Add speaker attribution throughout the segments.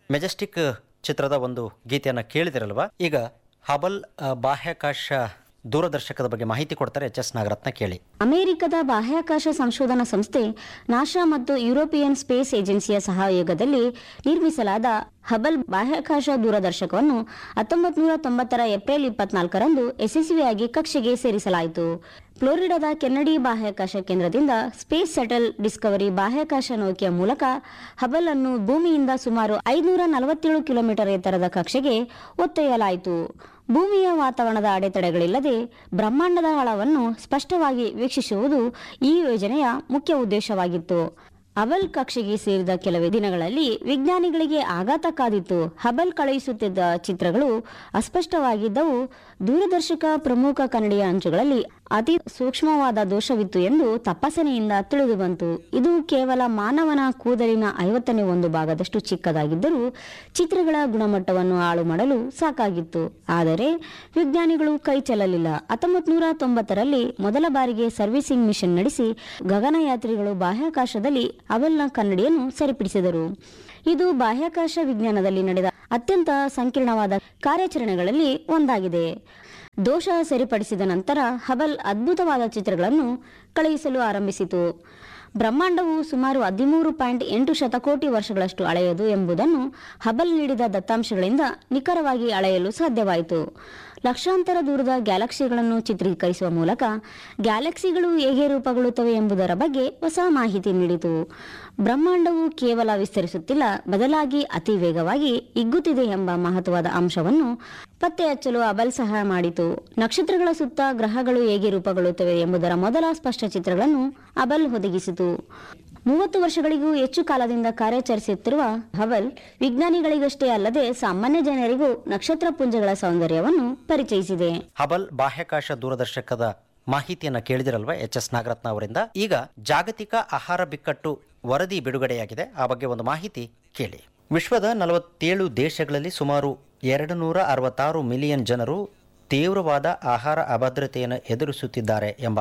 Speaker 1: Majestic ಚಿತ್ರದ ಒಂದು ಗೀತೆಯನ್ನು ಕೇಳಿದಿರಲ್ವಾ ಈಗ ಹಬಲ್ ಆ, ಬಾಹ್ಯಾಕಾಶ ದೂರದರ್ಶಕದ ಬಗ್ಗೆ ಮಾಹಿತಿ ಕೊಡ್ತಾರೆ ಎಚ್ ಎಸ್ ನಾಗರತ್ನ ಕೇಳಿ
Speaker 2: ಅಮೆರಿಕದ ಬಾಹ್ಯಾಕಾಶ ಸಂಶೋಧನಾ ಸಂಸ್ಥೆ ನಾಸಾ ಮತ್ತು ಯುರೋಪಿಯನ್ ಸ್ಪೇಸ್ ಏಜೆನ್ಸಿಯ ಸಹಯೋಗದಲ್ಲಿ ನಿರ್ಮಿಸಲಾದ ಹಬಲ್ ಬಾಹ್ಯಾಕಾಶ ದೂರದರ್ಶಕವನ್ನು ಹತ್ತೊಂಬತ್ತು ನೂರ ತೊಂಬತ್ತರ ಏಪ್ರಿಲ್ ಇಪ್ಪತ್ನಾಲ್ಕರಂದು ಯಶಸ್ವಿಯಾಗಿ ಕಕ್ಷೆಗೆ ಸೇರಿಸಲಾಯಿತು ಫ್ಲೋರಿಡಾದ ಕೆನ್ನಡಿ ಬಾಹ್ಯಾಕಾಶ ಕೇಂದ್ರದಿಂದ ಸ್ಪೇಸ್ ಸೆಟಲ್ ಡಿಸ್ಕವರಿ ಬಾಹ್ಯಾಕಾಶ ನೌಕೆಯ ಮೂಲಕ ಹಬಲ್ ಅನ್ನು ಭೂಮಿಯಿಂದ ಸುಮಾರು ಐನೂರ ನಲವತ್ತೇಳು ಕಿಲೋಮೀಟರ್ ಎತ್ತರದ ಕಕ್ಷೆಗೆ ಒತ್ತೊಯ್ಯಲಾಯಿತು ಭೂಮಿಯ ವಾತಾವರಣದ ಅಡೆತಡೆಗಳಿಲ್ಲದೆ ಬ್ರಹ್ಮಾಂಡದ ಆಳವನ್ನು ಸ್ಪಷ್ಟವಾಗಿ ವೀಕ್ಷಿಸುವುದು ಈ ಯೋಜನೆಯ ಮುಖ್ಯ ಉದ್ದೇಶವಾಗಿತ್ತು ಹಬಲ್ ಕಕ್ಷೆಗೆ ಸೇರಿದ ಕೆಲವೇ ದಿನಗಳಲ್ಲಿ ವಿಜ್ಞಾನಿಗಳಿಗೆ ಆಘಾತ ಕಾದಿತ್ತು ಹಬಲ್ ಕಳುಹಿಸುತ್ತಿದ್ದ ಚಿತ್ರಗಳು ಅಸ್ಪಷ್ಟವಾಗಿದ್ದವು ದೂರದರ್ಶಕ ಪ್ರಮುಖ ಕನ್ನಡಿಯ ಅಂಚುಗಳಲ್ಲಿ ಅತಿ ಸೂಕ್ಷ್ಮವಾದ ದೋಷವಿತ್ತು ಎಂದು ತಪಾಸಣೆಯಿಂದ ತಿಳಿದು ಬಂತು ಇದು ಕೇವಲ ಮಾನವನ ಕೂದಲಿನ ಐವತ್ತನೇ ಒಂದು ಭಾಗದಷ್ಟು ಚಿಕ್ಕದಾಗಿದ್ದರೂ ಚಿತ್ರಗಳ ಗುಣಮಟ್ಟವನ್ನು ಹಾಳು ಮಾಡಲು ಸಾಕಾಗಿತ್ತು ಆದರೆ ವಿಜ್ಞಾನಿಗಳು ಕೈ ಚೆಲ್ಲಲಿಲ್ಲ ಹತ್ತೊಂಬತ್ತು ನೂರ ತೊಂಬತ್ತರಲ್ಲಿ ಮೊದಲ ಬಾರಿಗೆ ಸರ್ವಿಸಿಂಗ್ ಮಿಷನ್ ನಡೆಸಿ ಗಗನಯಾತ್ರಿಗಳು ಬಾಹ್ಯಾಕಾಶದಲ್ಲಿ ಅವಲ್ನ ಕನ್ನಡಿಯನ್ನು ಸರಿಪಡಿಸಿದರು ಇದು ಬಾಹ್ಯಾಕಾಶ ವಿಜ್ಞಾನದಲ್ಲಿ ನಡೆದ ಅತ್ಯಂತ ಸಂಕೀರ್ಣವಾದ ಕಾರ್ಯಾಚರಣೆಗಳಲ್ಲಿ ಒಂದಾಗಿದೆ ದೋಷ ಸರಿಪಡಿಸಿದ ನಂತರ ಹಬಲ್ ಅದ್ಭುತವಾದ ಚಿತ್ರಗಳನ್ನು ಕಳುಹಿಸಲು ಆರಂಭಿಸಿತು ಬ್ರಹ್ಮಾಂಡವು ಸುಮಾರು ಹದಿಮೂರು ಪಾಯಿಂಟ್ ಎಂಟು ಶತಕೋಟಿ ವರ್ಷಗಳಷ್ಟು ಹಳೆಯದು ಎಂಬುದನ್ನು ಹಬಲ್ ನೀಡಿದ ದತ್ತಾಂಶಗಳಿಂದ ನಿಖರವಾಗಿ ಅಳೆಯಲು ಸಾಧ್ಯವಾಯಿತು ಲಕ್ಷಾಂತರ ದೂರದ ಗ್ಯಾಲಕ್ಸಿಗಳನ್ನು ಚಿತ್ರೀಕರಿಸುವ ಮೂಲಕ ಗ್ಯಾಲಕ್ಸಿಗಳು ಹೇಗೆ ರೂಪುಗೊಳ್ಳುತ್ತವೆ ಎಂಬುದರ ಬಗ್ಗೆ ಹೊಸ ಮಾಹಿತಿ ನೀಡಿತು ಬ್ರಹ್ಮಾಂಡವು ಕೇವಲ ವಿಸ್ತರಿಸುತ್ತಿಲ್ಲ ಬದಲಾಗಿ ಅತಿ ವೇಗವಾಗಿ ಹಿಗ್ಗುತ್ತಿದೆ ಎಂಬ ಮಹತ್ವದ ಅಂಶವನ್ನು ಪತ್ತೆ ಹಚ್ಚಲು ಅಬಲ್ ಸಹಾಯ ಮಾಡಿತು ನಕ್ಷತ್ರಗಳ ಸುತ್ತ ಗ್ರಹಗಳು ಹೇಗೆ ರೂಪುಗೊಳ್ಳುತ್ತವೆ ಎಂಬುದರ ಮೊದಲ ಸ್ಪಷ್ಟ ಚಿತ್ರಗಳನ್ನು ಅಬಲ್ ಒದಗಿಸಿತು ಮೂವತ್ತು ವರ್ಷಗಳಿಗೂ ಹೆಚ್ಚು ಕಾಲದಿಂದ ಕಾರ್ಯಾಚರಿಸುತ್ತಿರುವ ಹಬಲ್ ವಿಜ್ಞಾನಿಗಳಿಗಷ್ಟೇ ಅಲ್ಲದೆ ಸಾಮಾನ್ಯ ಜನರಿಗೂ ನಕ್ಷತ್ರ ಪುಂಜಗಳ ಸೌಂದರ್ಯವನ್ನು ಪರಿಚಯಿಸಿದೆ
Speaker 1: ಹಬಲ್ ಬಾಹ್ಯಾಕಾಶ ದೂರದರ್ಶಕದ ಮಾಹಿತಿಯನ್ನು ಕೇಳಿದಿರಲ್ವಾ ಎಚ್ ಎಸ್ ನಾಗರತ್ನ ಅವರಿಂದ ಈಗ ಜಾಗತಿಕ ಆಹಾರ ಬಿಕ್ಕಟ್ಟು ವರದಿ ಬಿಡುಗಡೆಯಾಗಿದೆ ಆ ಬಗ್ಗೆ ಒಂದು ಮಾಹಿತಿ ಕೇಳಿ ವಿಶ್ವದ ನಲವತ್ತೇಳು ದೇಶಗಳಲ್ಲಿ ಸುಮಾರು ಎರಡು ನೂರ ಅರವತ್ತಾರು ಮಿಲಿಯನ್ ಜನರು ತೀವ್ರವಾದ ಆಹಾರ ಅಭದ್ರತೆಯನ್ನು ಎದುರಿಸುತ್ತಿದ್ದಾರೆ ಎಂಬ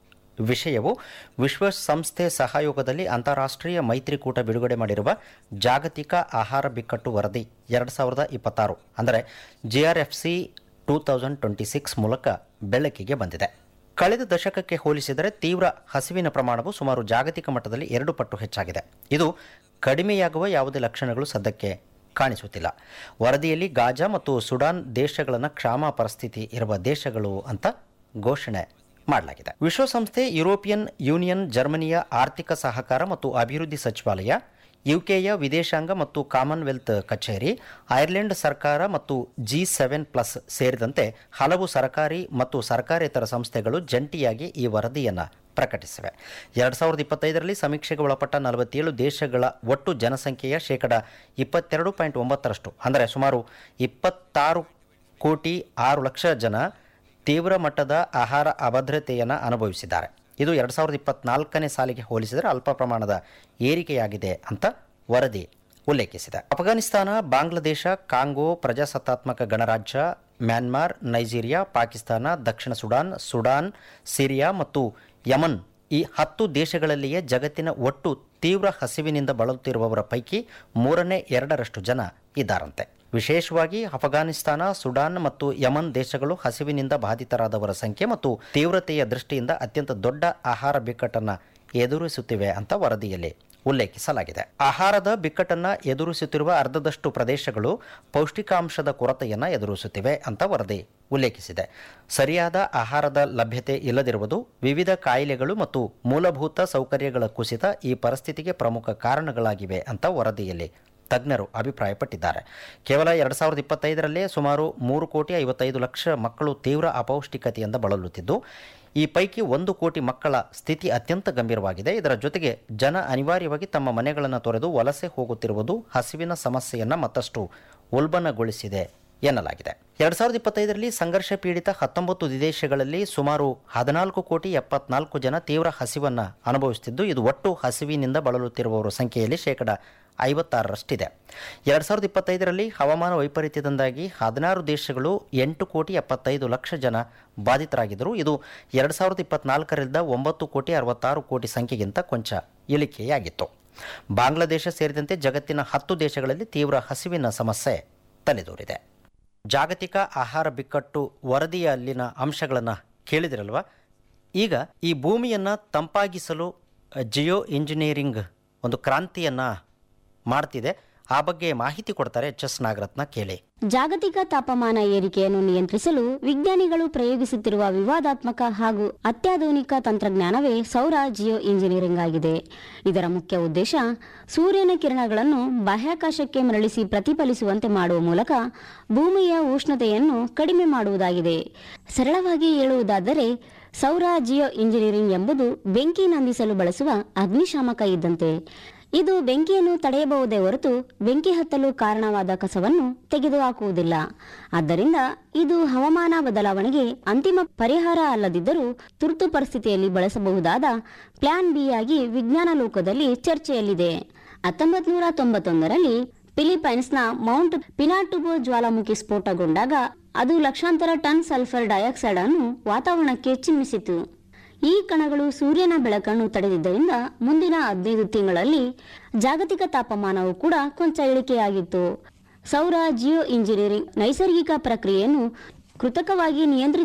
Speaker 1: ವಿಷಯವು ವಿಶ್ವಸಂಸ್ಥೆ ಸಹಯೋಗದಲ್ಲಿ ಅಂತಾರಾಷ್ಟ್ರೀಯ ಮೈತ್ರಿಕೂಟ ಬಿಡುಗಡೆ ಮಾಡಿರುವ ಜಾಗತಿಕ ಆಹಾರ ಬಿಕ್ಕಟ್ಟು ವರದಿ ಎರಡು ಸಾವಿರದ ಇಪ್ಪತ್ತಾರು ಅಂದರೆ G R F C two thousand twenty six ಮೂಲಕ ಬೆಳಕಿಗೆ ಬಂದಿದೆ ಕಳೆದ ದಶಕಕ್ಕೆ ಹೋಲಿಸಿದರೆ ತೀವ್ರ ಹಸಿವಿನ ಪ್ರಮಾಣವು ಸುಮಾರು ಜಾಗತಿಕ ಮಟ್ಟದಲ್ಲಿ ಎರಡು ಪಟ್ಟು ಹೆಚ್ಚಾಗಿದೆ ಇದು ಕಡಿಮೆಯಾಗುವ ಯಾವುದೇ ಲಕ್ಷಣಗಳು ಸದ್ಯಕ್ಕೆ ಕಾಣಿಸುತ್ತಿಲ್ಲ ವರದಿಯಲ್ಲಿ ಗಾಜಾ ಮತ್ತು ಸುಡಾನ್ ದೇಶಗಳನ್ನು ಕ್ಷಾಮ ಪರಿಸ್ಥಿತಿ ಇರುವ ದೇಶಗಳು ಅಂತ ಘೋಷಣೆ ಮಾಡಲಾಗಿದೆ ವಿಶ್ವಸಂಸ್ಥೆ ಯುರೋಪಿಯನ್ ಯೂನಿಯನ್ ಜರ್ಮನಿಯ ಆರ್ಥಿಕ ಸಹಕಾರ ಮತ್ತು ಅಭಿವೃದ್ಧಿ ಸಚಿವಾಲಯ ಯುಕೆಯ ವಿದೇಶಾಂಗ ಮತ್ತು ಕಾಮನ್ವೆಲ್ತ್ ಕಚೇರಿ ಐರ್ಲೆಂಡ್ ಸರ್ಕಾರ ಮತ್ತು ಜಿ ಸೆವೆನ್ ಪ್ಲಸ್ ಸೇರಿದಂತೆ ಹಲವು ಸರ್ಕಾರಿ ಮತ್ತು ಸರ್ಕಾರೇತರ ಸಂಸ್ಥೆಗಳು ಜಂಟಿಯಾಗಿ ಈ ವರದಿಯನ್ನು ಪ್ರಕಟಿಸಿವೆ ಎರಡು ಸಾವಿರದ ಇಪ್ಪತ್ತೈದರಲ್ಲಿ ಸಮೀಕ್ಷೆಗೆ ಒಳಪಟ್ಟ ನಲವತ್ತೇಳು ದೇಶಗಳ ಒಟ್ಟು ಜನಸಂಖ್ಯೆಯ ಶೇಕಡ ಇಪ್ಪತ್ತೆರಡು ಪಾಯಿಂಟ್ ಒಂಬತ್ತರಷ್ಟು ಅಂದರೆ ಸುಮಾರು ಇಪ್ಪತ್ತಾರು ಕೋಟಿ ಆರು ಲಕ್ಷ ಜನ ತೀವ್ರ ಮಟ್ಟದ ಆಹಾರ ಅಭದ್ರತೆಯನ್ನು ಅನುಭವಿಸಿದ್ದಾರೆ ಇದು ಎರಡು ಸಾವಿರದ ಇಪ್ಪತ್ನಾಲ್ಕನೇ ಸಾಲಿಗೆ ಹೋಲಿಸಿದರೆ ಅಲ್ಪ ಪ್ರಮಾಣದ ಏರಿಕೆಯಾಗಿದೆ ಅಂತ ವರದಿ ಉಲ್ಲೇಖಿಸಿದೆ ಅಫ್ಘಾನಿಸ್ತಾನ ಬಾಂಗ್ಲಾದೇಶ ಕಾಂಗೋ ಪ್ರಜಾಸತ್ತಾತ್ಮಕ ಗಣರಾಜ್ಯ ಮ್ಯಾನ್ಮಾರ್ ನೈಜೀರಿಯಾ ಪಾಕಿಸ್ತಾನ ದಕ್ಷಿಣ ಸುಡಾನ್ ಸುಡಾನ್ ಸಿರಿಯಾ ಮತ್ತು ಯಮನ್ ಈ ಹತ್ತು ದೇಶಗಳಲ್ಲಿಯೇ ಜಗತ್ತಿನ ಒಟ್ಟು ತೀವ್ರ ಹಸಿವಿನಿಂದ ಬಳಲುತ್ತಿರುವವರ ಪೈಕಿ ಮೂರನೇ ಎರಡರಷ್ಟು ಜನ ಇದ್ದಾರಂತೆ ವಿಶೇಷವಾಗಿ ಅಫಘಾನಿಸ್ತಾನ ಸುಡಾನ್ ಮತ್ತು ಯಮನ್ ದೇಶಗಳು ಹಸಿವಿನಿಂದ ಬಾಧಿತರಾದವರ ಸಂಖ್ಯೆ ಮತ್ತು ತೀವ್ರತೆಯ ದೃಷ್ಟಿಯಿಂದ ಅತ್ಯಂತ ದೊಡ್ಡ ಆಹಾರ ಬಿಕ್ಕಟ್ಟನ್ನು ಎದುರಿಸುತ್ತಿವೆ ಅಂತ ವರದಿಯಲ್ಲಿ ಉಲ್ಲೇಖಿಸಲಾಗಿದೆ ಆಹಾರದ ಬಿಕ್ಕಟ್ಟನ್ನು ಎದುರಿಸುತ್ತಿರುವ ಅರ್ಧದಷ್ಟು ಪ್ರದೇಶಗಳು ಪೌಷ್ಟಿಕಾಂಶದ ಕೊರತೆಯನ್ನು ಎದುರಿಸುತ್ತಿವೆ ಅಂತ ವರದಿ ಉಲ್ಲೇಖಿಸಿದೆ ಸರಿಯಾದ ಆಹಾರದ ಲಭ್ಯತೆ ಇಲ್ಲದಿರುವುದು ವಿವಿಧ ಕಾಯಿಲೆಗಳು ಮತ್ತು ಮೂಲಭೂತ ಸೌಕರ್ಯಗಳ ಕುಸಿತ ಈ ಪರಿಸ್ಥಿತಿಗೆ ಪ್ರಮುಖ ಕಾರಣಗಳಾಗಿವೆ ಅಂತ ವರದಿಯಲ್ಲಿ ತಜ್ಞರು ಅಭಿಪ್ರಾಯಪಟ್ಟಿದ್ದಾರೆ ಕೇವಲ ಎರಡು ಸಾವಿರದ ಇಪ್ಪತ್ತೈದರಲ್ಲೇ ಸುಮಾರು ಮೂರು ಕೋಟಿ ಐವತ್ತೈದು ಲಕ್ಷ ಮಕ್ಕಳು ತೀವ್ರ ಅಪೌಷ್ಟಿಕತೆಯಿಂದ ಬಳಲುತ್ತಿದ್ದು ಈ ಪೈಕಿ ಒಂದು ಕೋಟಿ ಮಕ್ಕಳ ಸ್ಥಿತಿ ಅತ್ಯಂತ ಗಂಭೀರವಾಗಿದೆ ಇದರ ಜೊತೆಗೆ ಜನ ಅನಿವಾರ್ಯವಾಗಿ ತಮ್ಮ ಮನೆಗಳನ್ನು ತೊರೆದು ವಲಸೆ ಹೋಗುತ್ತಿರುವುದು ಹಸಿವಿನ ಸಮಸ್ಯೆಯನ್ನು ಮತ್ತಷ್ಟು ಉಲ್ಬಣಗೊಳಿಸಿದೆ ಎನ್ನಲಾಗಿದೆ ಎರಡು ಸಾವಿರದ ಇಪ್ಪತ್ತೈದರಲ್ಲಿ ಸಂಘರ್ಷ ಪೀಡಿತ ಹತ್ತೊಂಬತ್ತು ದೇಶಗಳಲ್ಲಿ ಸುಮಾರು ಹದಿನಾಲ್ಕು ಕೋಟಿ ಎಪ್ಪತ್ನಾಲ್ಕು ಜನ ತೀವ್ರ ಹಸಿವನ್ನು ಅನುಭವಿಸುತ್ತಿದ್ದು ಇದು ಒಟ್ಟು ಹಸಿವಿನಿಂದ ಬಳಲುತ್ತಿರುವವರ ಸಂಖ್ಯೆಯಲ್ಲಿ ಶೇಕಡ ಐವತ್ತಾರರಷ್ಟಿದೆ ಎರಡು ಸಾವಿರದ ಇಪ್ಪತ್ತೈದರಲ್ಲಿ ಹವಾಮಾನ ವೈಪರೀತ್ಯದಿಂದಾಗಿ ಹದಿನಾರು ದೇಶಗಳು ಎಂಟು ಕೋಟಿ ಎಪ್ಪತ್ತೈದು ಲಕ್ಷ ಜನ ಬಾಧಿತರಾಗಿದ್ದರು ಇದು ಎರಡು ಸಾವಿರದ ಇಪ್ಪತ್ನಾಲ್ಕರಿಂದ ಒಂಬತ್ತು ಕೋಟಿ ಅರವತ್ತಾರು ಕೋಟಿ ಸಂಖ್ಯೆಗಿಂತ ಕೊಂಚ ಇಳಿಕೆಯಾಗಿತ್ತು ಬಾಂಗ್ಲಾದೇಶ ಸೇರಿದಂತೆ ಜಗತ್ತಿನ ಹತ್ತು ದೇಶಗಳಲ್ಲಿ ತೀವ್ರ ಹಸಿವಿನ ಸಮಸ್ಯೆ ತಲೆದೋರಿದೆ ಜಾಗತಿಕ ಆಹಾರ ಬಿಕ್ಕಟ್ಟು ವರದಿಯ ಅಲ್ಲಿನ ಅಂಶಗಳನ್ನು ಕೇಳಿದಿರಲ್ವ ಈಗ ಈ ಭೂಮಿಯನ್ನು ತಂಪಾಗಿಸಲು ಜಿಯೋ ಇಂಜಿನಿಯರಿಂಗ್ ಒಂದು ಕ್ರಾಂತಿಯನ್ನು ಮಾಡ್ತಿದೆ ಆ ಬಗ್ಗೆ ಮಾಹಿತಿ ಕೊಡ್ತಾರೆ ಎಚ್ ಎಸ್ ನಾಗರತ್ನ ಕೇಳಿ
Speaker 2: ಜಾಗತಿಕ ತಾಪಮಾನ ಏರಿಕೆಯನ್ನು ನಿಯಂತ್ರಿಸಲು ವಿಜ್ಞಾನಿಗಳು ಪ್ರಯೋಗಿಸುತ್ತಿರುವ ವಿವಾದಾತ್ಮಕ ಹಾಗೂ ಅತ್ಯಾಧುನಿಕ ತಂತ್ರಜ್ಞಾನವೇ ಸೌರ ಜಿಯೋ ಇಂಜಿನಿಯರಿಂಗ್ ಆಗಿದೆ ಇದರ ಮುಖ್ಯ ಉದ್ದೇಶ ಸೂರ್ಯನ ಕಿರಣಗಳನ್ನು ಬಾಹ್ಯಾಕಾಶಕ್ಕೆ ಮರಳಿಸಿ ಪ್ರತಿಫಲಿಸುವಂತೆ ಮಾಡುವ ಮೂಲಕ ಭೂಮಿಯ ಉಷ್ಣತೆಯನ್ನು ಕಡಿಮೆ ಮಾಡುವುದಾಗಿದೆ ಸರಳವಾಗಿ ಹೇಳುವುದಾದರೆ ಸೌರ ಜಿಯೋ ಇಂಜಿನಿಯರಿಂಗ್ ಎಂಬುದು ಬೆಂಕಿ ನಂದಿಸಲು ಬಳಸುವ ಅಗ್ನಿಶಾಮಕ ಇದ್ದಂತೆ ಇದು ಬೆಂಕಿಯನ್ನು ತಡೆಯಬಹುದೇ ಹೊರತು ಬೆಂಕಿ ಹತ್ತಲು ಕಾರಣವಾದ ಕಸವನ್ನು ತೆಗೆದುಹಾಕುವುದಿಲ್ಲ ಆದ್ದರಿಂದ ಇದು ಹವಾಮಾನ ಬದಲಾವಣೆಗೆ ಅಂತಿಮ ಪರಿಹಾರ ಅಲ್ಲದಿದ್ದರೂ ತುರ್ತು ಪರಿಸ್ಥಿತಿಯಲ್ಲಿ ಬಳಸಬಹುದಾದ ಪ್ಲಾನ್ ಬಿ ಆಗಿ ವಿಜ್ಞಾನ ಲೋಕದಲ್ಲಿ ಚರ್ಚೆಯಲ್ಲಿದೆ ಹತ್ತೊಂಬತ್ತು ನೂರ ತೊಂಬತ್ತೊಂದರಲ್ಲಿ ಫಿಲಿಪೈನ್ಸ್ನ ಮೌಂಟ್ ಪಿನಾಟುಬೋ ಜ್ವಾಲಾಮುಖಿ ಸ್ಫೋಟಗೊಂಡಾಗ ಅದು ಲಕ್ಷಾಂತರ ಟನ್ ಸಲ್ಫರ್ ಡೈಆಕ್ಸೈಡ್ ಅನ್ನು ವಾತಾವರಣಕ್ಕೆ ಚಿಮ್ಮಿಸಿತು ಈ ಕಣಗಳು ಸೂರ್ಯನ ಬೆಳಕನ್ನು ತಡೆದಿದ್ದರಿಂದ ಮುಂದಿನ ಹದಿನೈದು ತಿಂಗಳಲ್ಲಿ ಜಾಗತಿಕ ತಾಪಮಾನವು ಕೂಡ ಕೊಂಚ ಇಳಿಕೆಯಾಗಿತ್ತು ಸೌರ ಜಿಯೋ ಇಂಜಿನಿಯರಿಂಗ್ ನೈಸರ್ಗಿಕ ಪ್ರಕ್ರಿಯೆಯನ್ನು ಕೃತಕವಾಗಿ ನಿಯಂತ್ರಿತ